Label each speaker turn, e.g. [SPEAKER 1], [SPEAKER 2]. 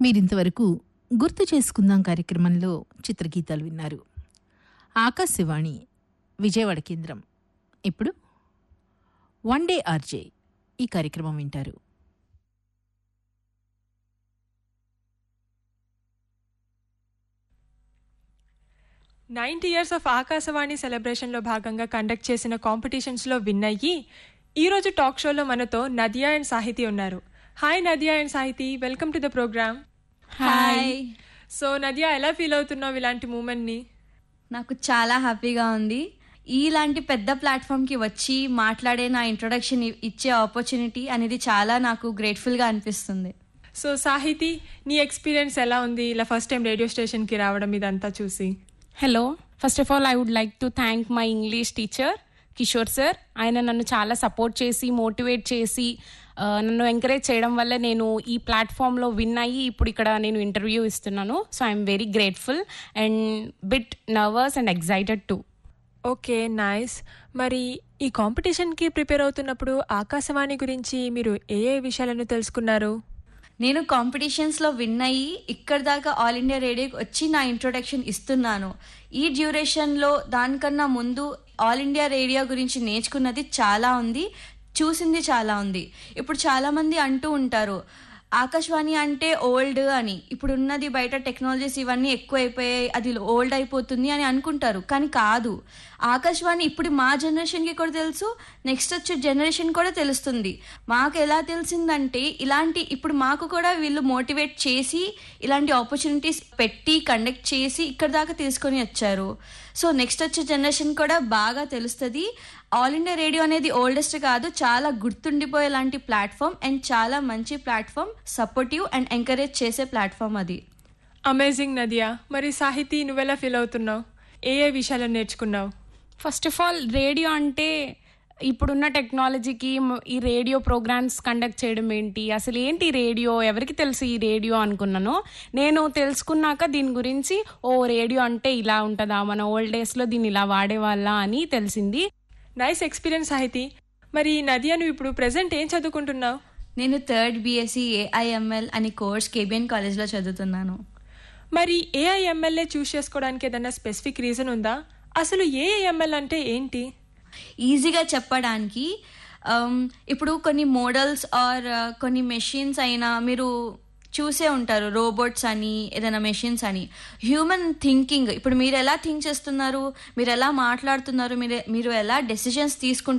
[SPEAKER 1] మీరింతవరకు గుర్తు చేసుకుందాం కార్యక్రమంలో చిత్రగీతాలు విన్నారు ఆకాశవాణి విజయవాడ కేంద్రం ఇప్పుడు వన్ డే ఆర్జే ఈ కార్యక్రమం వింటారు
[SPEAKER 2] నైంటీ ఇయర్స్ ఆఫ్ ఆకాశవాణి సెలబ్రేషన్లో భాగంగా కండక్ట్ చేసిన కాంపిటీషన్స్లో విన్ అయ్యి ఈరోజు టాక్ షోలో మనతో నదియా అండ్ సాహితీ ఉన్నారు hi Nadia and Sahiti welcome to the program
[SPEAKER 3] hi
[SPEAKER 2] so Nadia ఎలా ఫీల్ అవుతున్నావు ఇలాంటి మూమెంట్ని
[SPEAKER 3] నాకు చాలా హ్యాపీగా ఉంది ఇలాంటి పెద్ద ప్లాట్ఫామ్కి వచ్చి మాట్లాడే నా ఇంట్రొడక్షన్ ఇచ్చే ఆపర్చునిటీ అనేది చాలా నాకు గ్రేట్ఫుల్గా అనిపిస్తుంది
[SPEAKER 2] సో సాహితీ నీ ఎక్స్పీరియన్స్ ఎలా ఉంది ఇలా ఫస్ట్ టైం రేడియో స్టేషన్కి రావడం ఇదంతా చూసి
[SPEAKER 4] hello first of all I would like to thank my English teacher Kishore sir ఆయన నన్ను చాలా సపోర్ట్ చేసి మోటివేట్ చేసి ఆ, నన్ను ఎంకరేజ్ చేయడం వల్ల నేను ఈ ప్లాట్ఫామ్లో విన్ అయ్యి ఇప్పుడు ఇక్కడ నేను ఇంటర్వ్యూ ఇస్తున్నాను so I'm very grateful and bit nervous and excited to
[SPEAKER 2] okay nice మరి ఈ కాంపిటీషన్కి ప్రిపేర్ అవుతున్నప్పుడు ఆకాశవాణి గురించి మీరు ఏ ఏ విషయాలను తెలుసుకున్నారు
[SPEAKER 3] నేను కాంపిటీషన్స్లో విన్ అయ్యి ఇక్కడ దాకా ఆల్ ఇండియా రేడియోకి వచ్చి నా ఇంట్రొడక్షన్ ఇస్తున్నాను ఈ డ్యూరేషన్లో దానికన్నా ముందు ఆల్ ఇండియా రేడియో గురించి నేర్చుకున్నది చాలా ఉంది చూసింది చాలా ఉంది ఇప్పుడు చాలామంది అంటూ ఉంటారు ఆకాశవాణి అంటే ఓల్డ్ అని ఇప్పుడు ఉన్నది బయట టెక్నాలజీస్ ఇవన్నీ ఎక్కువ అయిపోయాయి అది ఓల్డ్ అయిపోతుంది అని అనుకుంటారు కానీ కాదు ఆకాశవాణి ఇప్పుడు మా జనరేషన్కి కూడా తెలుసు నెక్స్ట్ వచ్చే జనరేషన్ కూడా తెలుస్తుంది మాకు ఎలా తెలిసిందంటే ఇలాంటి ఇప్పుడు మాకు కూడా వీళ్ళు మోటివేట్ చేసి ఇలాంటి ఆపర్చునిటీస్ పెట్టి కండక్ట్ చేసి ఇక్కడ దాకా తీసుకొని వచ్చారు సో నెక్స్ట్ వచ్చే జనరేషన్ కూడా బాగా తెలుస్తుంది ఆల్ ఇండియా రేడియో అనేది ఓల్డెస్ట్ కాదు చాలా గుర్తుండిపోయే లాంటి ప్లాట్ఫామ్ అండ్ చాలా మంచి ప్లాట్ఫామ్ సపోర్టివ్ అండ్ ఎంకరేజ్ చేసే ప్లాట్ఫామ్ అది
[SPEAKER 2] అమేజింగ్ నదియా మరి సాహితీ నువ్వెలా ఫీల్ అవుతున్నావు ఏ ఏ విషయాలను నేర్చుకున్నావు
[SPEAKER 4] ఫస్ట్ ఆఫ్ ఆల్ రేడియో అంటే ఇప్పుడున్న టెక్నాలజీకి మ- ఈ రేడియో ప్రోగ్రామ్స్ కండక్ట్ చేయడం ఏంటి అసలు ఏంటి రేడియో ఎవరికి తెలుసు ఈ రేడియో అనుకున్నాను నేను తెలుసుకున్నాక దీని గురించి ఓ రేడియో అంటే ఇలా ఉంటుందా మన ఓల్డ్ డేస్లో దీన్ని ఇలా వాడేవాళ్ళ అని తెలిసింది
[SPEAKER 2] నైస్ ఎక్స్పీరియన్స్ సాహితీ మరి నదియా నువ్వు ఇప్పుడు ప్రెసెంట్ ఏం చదువుకుంటున్నావు
[SPEAKER 3] నేను థర్డ్ బీఎస్సీ ఏఐఎంఎల్ అని కోర్స్ కేబిఎన్ కాలేజ్లో చదువుతున్నాను
[SPEAKER 2] మరి ఏఐఎంఎల్ఏ చూస్ చేసుకోవడానికి ఏదైనా స్పెసిఫిక్ రీజన్ ఉందా అసలు ఏఐఎంఎల్ అంటే ఏంటి
[SPEAKER 3] ఈజీగా చెప్పడానికి um, ఇప్పుడు కొన్ని మోడల్స్ ఆర్ కొన్ని మెషిన్స్ అయినా మీరు చూసే ఉంటారు రోబోట్స్ అని ఏదైనా మెషిన్స్ అని హ్యూమన్ థింకింగ్ ఇప్పుడు మీరు ఎలా థింక్ చేస్తున్నారు మీరు ఎలా మాట్లాడుతున్నారు మీరు మీరు ఎలా డెసిషన్స్ తీసుకుంటున్నారు